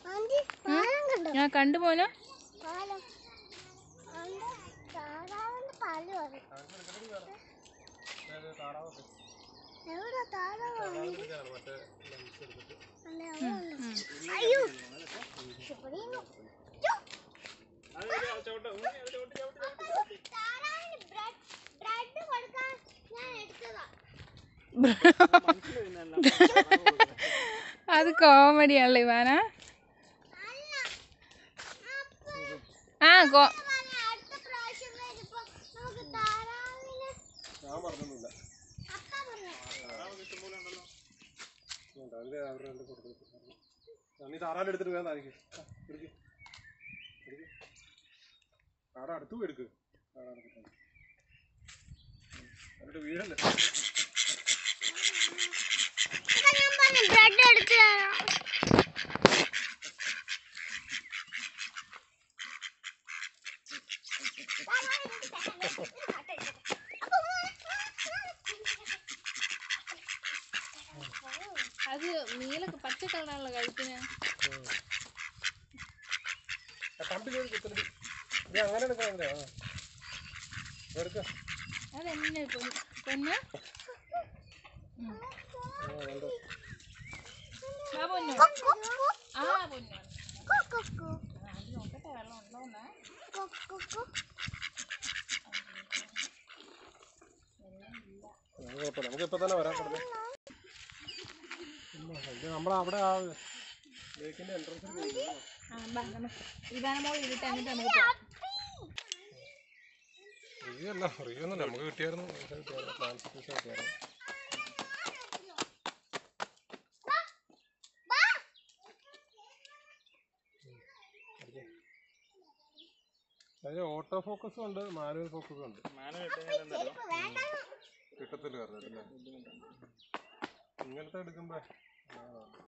Anti പാലം കണ്ടോ ഞാൻ കണ്ടു പോനോ പാലം ആന്റി താറാവിന്റെ പാല് വരും എവിടെ താറാവ് ആന്റി അല്ലേ, അവിടെ ഉണ്ട്. അയ്യോ ഇവിടെയും താറാവിന് ബ്രെഡ് ബ്രെഡ് കൊടുക്കാൻ ഞാൻ എടുത്തതാ അത് കോമഡിയാണല്ലോ ഇവാന അല്ല അപ്പൊ ആ കോ പറഞ്ഞ അടുത്ത പ്രാവശ്യം വരുമ്പോ നമുക്ക് താറാവിന് ഞാൻ പറഞ്ഞൊന്നുമില്ല അപ്പ പറഞ്ഞു അതിന്റെ അവരുടെ രണ്ട് കൊടുത്തു നീ താറാവ് എടുത്തിട്ട് വേണം എനിക്ക് എടുക്ക് എടുക്ക് താറ അടുത്ത് പോയി എടുക്ക് താറാവ് എടുത്തിട്ട്. ഉം. എന്നിട്ട് വീഴല്ലേ അപ്പൊ ഞാൻ പറഞ്ഞു ബ്രെഡ് എടുത്ത് തരാം അത് നീലൊക്കെ പച്ച കളറാണല്ലോ കഴുത്തിന് ആ കമ്പി പോയി കുത്തല് നീ അങ്ങനെ എടുക്കണം എന്തിനാ? ആ. എടുക്ക അതെന്നെ പൊന്ന് പൊന്ന് ആ, വേണ്ട. ആ പൊന്നു ആ പൊന്നു കൊക്കോ ആ, അത് നോക്കട്ടെ വെള്ളം ഉണ്ടോന്ന് കൊക്കോ അത് കുഴപ്പമില്ല നമുക്ക് ഇപ്പൊ തന്നെ വരാൻ കിടന്നു ഇത് നമ്മളവിടെ ആ ലേക്കിന്റെ എൻട്രൻസിൽ ആ ബാ നമുക്ക് ഇവാന മോൾ ഇരുട്ട് എന്നിട്ട് നമുക്ക് പോവാം റിവ്യൂ അല്ല റിവ്യൂ ഒന്നുമില്ല നമുക്ക് കിട്ടിയായിരുന്നു പൈസ കിട്ടിയായിരുന്നു ട്രാൻസ്ഫർ പൈസ കിട്ടിയായിരുന്നു അതിന് ഓട്ടോ ഫോക്കസും ഉണ്ട് മാനുവൽ ഫോക്കസും ഉണ്ട് കിട്ടത്തില്ല പറഞ്ഞിട്ടില്ല ഇങ്ങനത്തെ എടുക്കുമ്പോ